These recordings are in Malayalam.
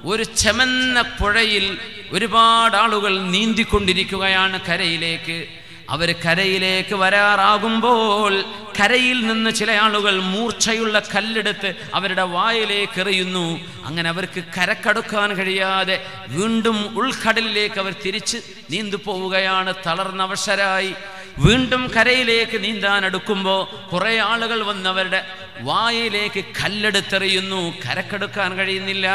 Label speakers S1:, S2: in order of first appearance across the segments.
S1: ഒരു ചെമന്ന പുഴയിൽ ഒരുപാട് ആളുകൾ നീന്തിക്കൊണ്ടിരിക്കുകയാണ് കരയിലേക്ക് അവർ കരയിലേക്ക് വരാറാകുമ്പോൾ കരയിൽ നിന്ന് ചില ആളുകൾ മൂർച്ചയുള്ള കല്ലെടുത്ത് അവരുടെ വായിലേക്ക് എറിയുന്നു അങ്ങനെ അവർക്ക് കരക്കടുക്കാൻ കഴിയാതെ വീണ്ടും ഉൾക്കടലിലേക്ക് അവർ തിരിച്ച് നീന്തു പോവുകയാണ് തളർന്നവശരായി വീണ്ടും കരയിലേക്ക് നീന്താൻ അടുക്കുമ്പോൾ കുറെ ആളുകൾ വന്ന് അവരുടെ വായിലേക്ക് കല്ലെടുത്തെറിയുന്നു കരക്കെടുക്കാൻ കഴിയുന്നില്ല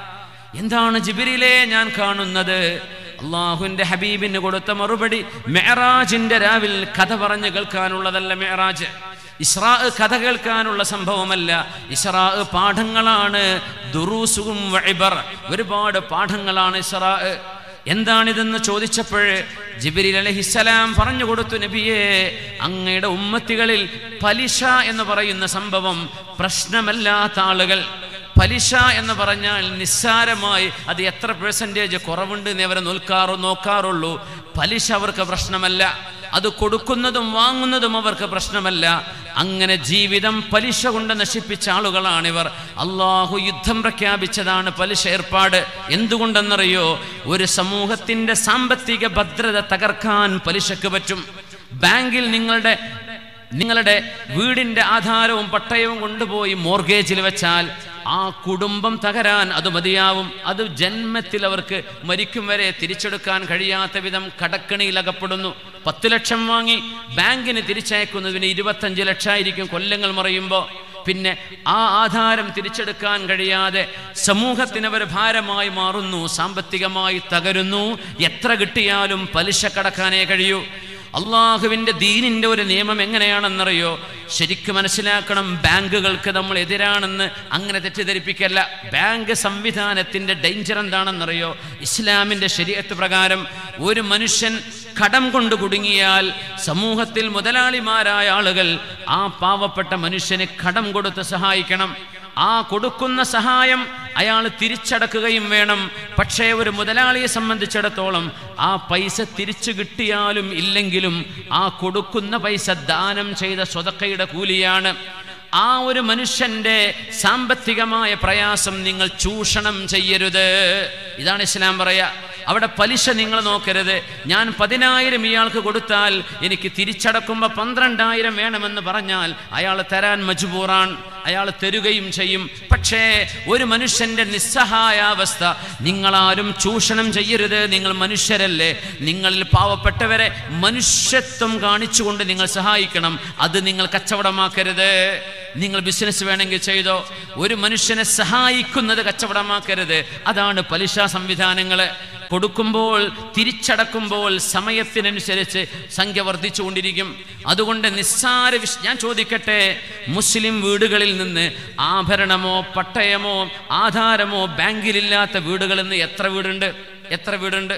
S1: എന്താണ് ജിബിരിലെ ഞാൻ കാണുന്നത് അള്ളാഹുവിന്റെ ഹബീബിന് കൊടുത്ത മറുപടി മെഹറാജിന്റെ രാവിൽ കഥ പറഞ്ഞു കേൾക്കാനുള്ളതല്ല മെഹറാജ് ഇസ്രാ കഥ കേൾക്കാനുള്ള സംഭവമല്ല ഇസ്രാ പാഠങ്ങളാണ് ദുറൂസുകും വഇബർ ഒരുപാട് പാഠങ്ങളാണ് ഇസ്രാ എന്താണിതെന്ന് ചോദിച്ചപ്പോൾ ജിബിരിൽ അലഹിസലാം പറഞ്ഞു കൊടുത്തു നബിയെ അങ്ങയുടെ ഉമ്മത്തികളിൽ പലിശ എന്ന് പറയുന്ന സംഭവം പ്രശ്നമല്ലാത്ത ആളുകൾ പലിശ എന്ന് പറഞ്ഞാൽ നിസ്സാരമായി അത് എത്ര പെർസെൻറ്റേജ് കുറവുണ്ട് എന്ന് അവരെ നോക്കാറു നോക്കാറുള്ളൂ പലിശ അവർക്ക് പ്രശ്നമല്ല അത് കൊടുക്കുന്നതും വാങ്ങുന്നതും അവർക്ക് പ്രശ്നമല്ല അങ്ങനെ ജീവിതം പലിശ കൊണ്ട് നശിപ്പിച്ച ആളുകളാണിവർ അള്ളാഹു യുദ്ധം പ്രഖ്യാപിച്ചതാണ് പലിശ ഏർപ്പാട് എന്തുകൊണ്ടെന്നറിയോ ഒരു സമൂഹത്തിന്റെ സാമ്പത്തിക ഭദ്രത തകർക്കാൻ പലിശക്ക് പറ്റും ബാങ്കിൽ നിങ്ങളുടെ നിങ്ങളുടെ വീടിന്റെ ആധാരവും പട്ടയവും കൊണ്ടുപോയി മോർഗേജിൽ വെച്ചാൽ ആ കുടുംബം തകരാൻ അത് മതിയാവും അത് ജന്മത്തിൽ അവർക്ക് മരിക്കും വരെ തിരിച്ചെടുക്കാൻ കഴിയാത്ത വിധം കടക്കണിയിൽ അകപ്പെടുന്നു പത്ത് ലക്ഷം വാങ്ങി ബാങ്കിന് തിരിച്ചയക്കുന്നതിന് ഇരുപത്തഞ്ച് ലക്ഷമായിരിക്കും കൊല്ലങ്ങൾ മറയുമ്പോൾ പിന്നെ ആ ആധാരം തിരിച്ചെടുക്കാൻ കഴിയാതെ സമൂഹത്തിന് അവർ ഭാരമായി മാറുന്നു സാമ്പത്തികമായി തകരുന്നു എത്ര കിട്ടിയാലും പലിശ കടക്കാനേ കഴിയൂ അള്ളാഹുവിൻ്റെ ദീനിൻ്റെ ഒരു നിയമം എങ്ങനെയാണെന്നറിയോ ശരിക്കും മനസ്സിലാക്കണം ബാങ്കുകൾക്ക് നമ്മൾ എതിരാണെന്ന് അങ്ങനെ തെറ്റിദ്ധരിപ്പിക്കല്ല ബാങ്ക് സംവിധാനത്തിൻ്റെ ഡേഞ്ചർ എന്താണെന്നറിയോ ഇസ്ലാമിൻ്റെ ശരീരത്ത് പ്രകാരം ഒരു മനുഷ്യൻ കടം കൊണ്ട് കുടുങ്ങിയാൽ സമൂഹത്തിൽ മുതലാളിമാരായ ആളുകൾ ആ പാവപ്പെട്ട മനുഷ്യന് കടം കൊടുത്ത് സഹായിക്കണം ആ കൊടുക്കുന്ന സഹായം അയാൾ തിരിച്ചടക്കുകയും വേണം പക്ഷേ ഒരു മുതലാളിയെ സംബന്ധിച്ചിടത്തോളം ആ പൈസ തിരിച്ചു കിട്ടിയാലും ഇല്ലെങ്കിലും ആ കൊടുക്കുന്ന പൈസ ദാനം ചെയ്ത സ്വതക്കയുടെ കൂലിയാണ് ആ ഒരു മനുഷ്യന്റെ സാമ്പത്തികമായ പ്രയാസം നിങ്ങൾ ചൂഷണം ചെയ്യരുത് ഇതാണ് ഇസ്ലാം പറയാ അവിടെ പലിശ നിങ്ങൾ നോക്കരുത് ഞാൻ പതിനായിരം ഇയാൾക്ക് കൊടുത്താൽ എനിക്ക് തിരിച്ചടക്കുമ്പോൾ പന്ത്രണ്ടായിരം വേണമെന്ന് പറഞ്ഞാൽ അയാൾ തരാൻ മജ്ബൂറാൻ അയാൾ തരുകയും ചെയ്യും പക്ഷേ ഒരു മനുഷ്യന്റെ നിസ്സഹായാവസ്ഥ നിങ്ങളാരും ചൂഷണം ചെയ്യരുത് നിങ്ങൾ മനുഷ്യരല്ലേ നിങ്ങളിൽ പാവപ്പെട്ടവരെ മനുഷ്യത്വം കാണിച്ചുകൊണ്ട് നിങ്ങൾ സഹായിക്കണം അത് നിങ്ങൾ കച്ചവടമാക്കരുത് നിങ്ങൾ ബിസിനസ് വേണമെങ്കിൽ ചെയ്തോ ഒരു മനുഷ്യനെ സഹായിക്കുന്നത് കച്ചവടമാക്കരുത് അതാണ് പലിശ സംവിധാനങ്ങൾ കൊടുക്കുമ്പോൾ തിരിച്ചടക്കുമ്പോൾ സമയത്തിനനുസരിച്ച് സംഖ്യ വർദ്ധിച്ചുകൊണ്ടിരിക്കും അതുകൊണ്ട് നിസ്സാര വിഷ ഞാൻ ചോദിക്കട്ടെ മുസ്ലിം വീടുകളിൽ നിന്ന് ആഭരണമോ പട്ടയമോ ആധാരമോ ബാങ്കിലില്ലാത്ത വീടുകളിൽ നിന്ന് എത്ര വീടുണ്ട് എത്ര വീടുണ്ട്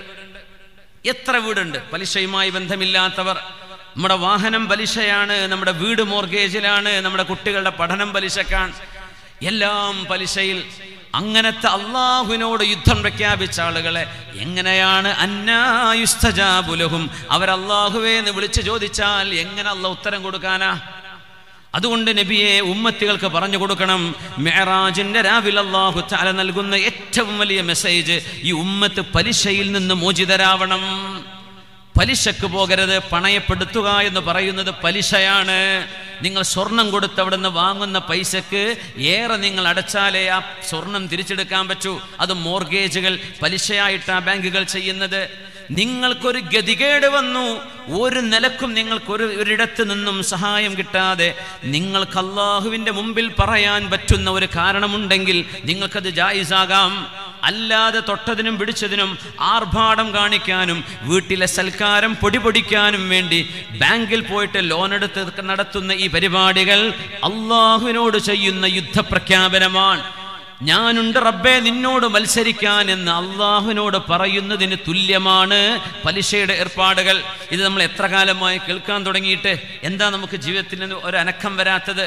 S1: എത്ര വീടുണ്ട് പലിശയുമായി ബന്ധമില്ലാത്തവർ നമ്മുടെ വാഹനം പലിശയാണ് നമ്മുടെ വീട് മോർഗേജിലാണ് നമ്മുടെ കുട്ടികളുടെ പഠനം പലിശക്കാണ് എല്ലാം പലിശയിൽ അങ്ങനത്തെ അള്ളാഹുവിനോട് യുദ്ധം പ്രഖ്യാപിച്ച ആളുകളെ എങ്ങനെയാണ് അന്നായുസ്തജാബുലഹും അവർ അള്ളാഹുവേ എന്ന് വിളിച്ചു ചോദിച്ചാൽ എങ്ങനെ അല്ല ഉത്തരം കൊടുക്കാനാ അതുകൊണ്ട് നബിയെ ഉമ്മത്തികൾക്ക് പറഞ്ഞു കൊടുക്കണം മെഹറാജിന്റെ രാവിൽ അള്ളാഹു താല നൽകുന്ന ഏറ്റവും വലിയ മെസ്സേജ് ഈ ഉമ്മത്ത് പലിശയിൽ നിന്ന് മോചിതരാവണം പലിശക്ക് പോകരുത് പണയപ്പെടുത്തുക എന്ന് പറയുന്നത് പലിശയാണ് നിങ്ങൾ സ്വർണം കൊടുത്ത് അവിടെ നിന്ന് വാങ്ങുന്ന പൈസക്ക് ഏറെ നിങ്ങൾ അടച്ചാലേ ആ സ്വർണം തിരിച്ചെടുക്കാൻ പറ്റൂ അത് മോർഗേജുകൾ പലിശയായിട്ടാ ബാങ്കുകൾ ചെയ്യുന്നത് നിങ്ങൾക്കൊരു ഗതികേട് വന്നു ഒരു നിലക്കും നിങ്ങൾക്കൊരു ഒരിടത്ത് നിന്നും സഹായം കിട്ടാതെ നിങ്ങൾക്ക് അള്ളാഹുവിൻ്റെ മുമ്പിൽ പറയാൻ പറ്റുന്ന ഒരു കാരണമുണ്ടെങ്കിൽ നിങ്ങൾക്കത് ജായിസാകാം അല്ലാതെ തൊട്ടതിനും പിടിച്ചതിനും ആർഭാടം കാണിക്കാനും വീട്ടിലെ സൽക്കാരം പൊടിപൊടിക്കാനും വേണ്ടി ബാങ്കിൽ പോയിട്ട് ലോൺ എടുത്ത് നടത്തുന്ന ഈ പരിപാടികൾ അള്ളാഹുവിനോട് ചെയ്യുന്ന യുദ്ധപ്രഖ്യാപനമാണ് ഞാനുണ്ട് റബ്ബേ നിന്നോട് മത്സരിക്കാൻ എന്ന് അള്ളാഹുവിനോട് പറയുന്നതിന് തുല്യമാണ് പലിശയുടെ ഏർപ്പാടുകൾ ഇത് നമ്മൾ എത്ര കാലമായി കേൾക്കാൻ തുടങ്ങിയിട്ട് എന്താ നമുക്ക് ജീവിതത്തിൽ നിന്ന് ഒരു അനക്കം വരാത്തത്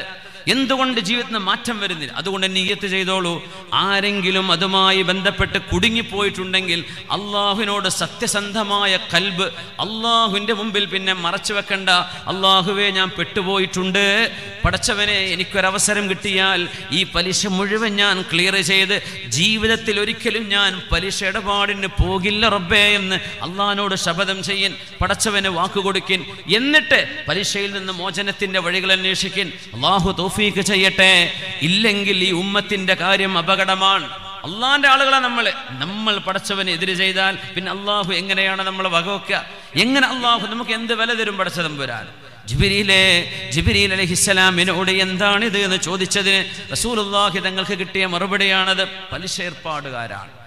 S1: എന്തുകൊണ്ട് ജീവിതത്തിന് മാറ്റം വരുന്നില്ല അതുകൊണ്ട് നീയത്ത് ചെയ്തോളൂ ആരെങ്കിലും അതുമായി ബന്ധപ്പെട്ട് കുടുങ്ങിപ്പോയിട്ടുണ്ടെങ്കിൽ അള്ളാഹുവിനോട് സത്യസന്ധമായ കൽബ് അള്ളാഹുവിൻ്റെ മുമ്പിൽ പിന്നെ മറച്ചു വെക്കണ്ട അള്ളാഹുവെ ഞാൻ പെട്ടുപോയിട്ടുണ്ട് പടച്ചവനെ എനിക്കൊരവസരം കിട്ടിയാൽ ഈ പലിശ മുഴുവൻ ഞാൻ ക്ലിയർ ചെയ്ത് ജീവിതത്തിൽ ഒരിക്കലും ഞാൻ പലിശ ഇടപാടിന് പോകില്ല റബ്ബേ എന്ന് അള്ളാഹിനോട് ശപഥം ചെയ്യൻ പടച്ചവന് വാക്ക് കൊടുക്കിൻ എന്നിട്ട് പലിശയിൽ നിന്ന് മോചനത്തിന്റെ വഴികൾ അന്വേഷിക്കിൻ അള്ളാഹു തോഫീക്ക് ചെയ്യട്ടെ ഇല്ലെങ്കിൽ ഈ ഉമ്മത്തിന്റെ കാര്യം അപകടമാണ് അള്ളാന്റെ ആളുകളെ നമ്മൾ നമ്മൾ പടച്ചവന് എതിര് ചെയ്താൽ പിന്നെ അള്ളാഹു എങ്ങനെയാണ് നമ്മളെ വകവെക്കുക എങ്ങനെ അള്ളാഹു നമുക്ക് എന്ത് വില തരും പടച്ചതം വരാൻ ജിബിരിയിലെ ജിബിരിൽ അലഹിസ്സലാമിനോട് എന്താണിത് എന്ന് ചോദിച്ചതിന് റസൂലുള്ളാഹി തങ്ങൾക്ക് കിട്ടിയ മറുപടിയാണത് പലിശ ഏർപ്പാടുകാരാണ്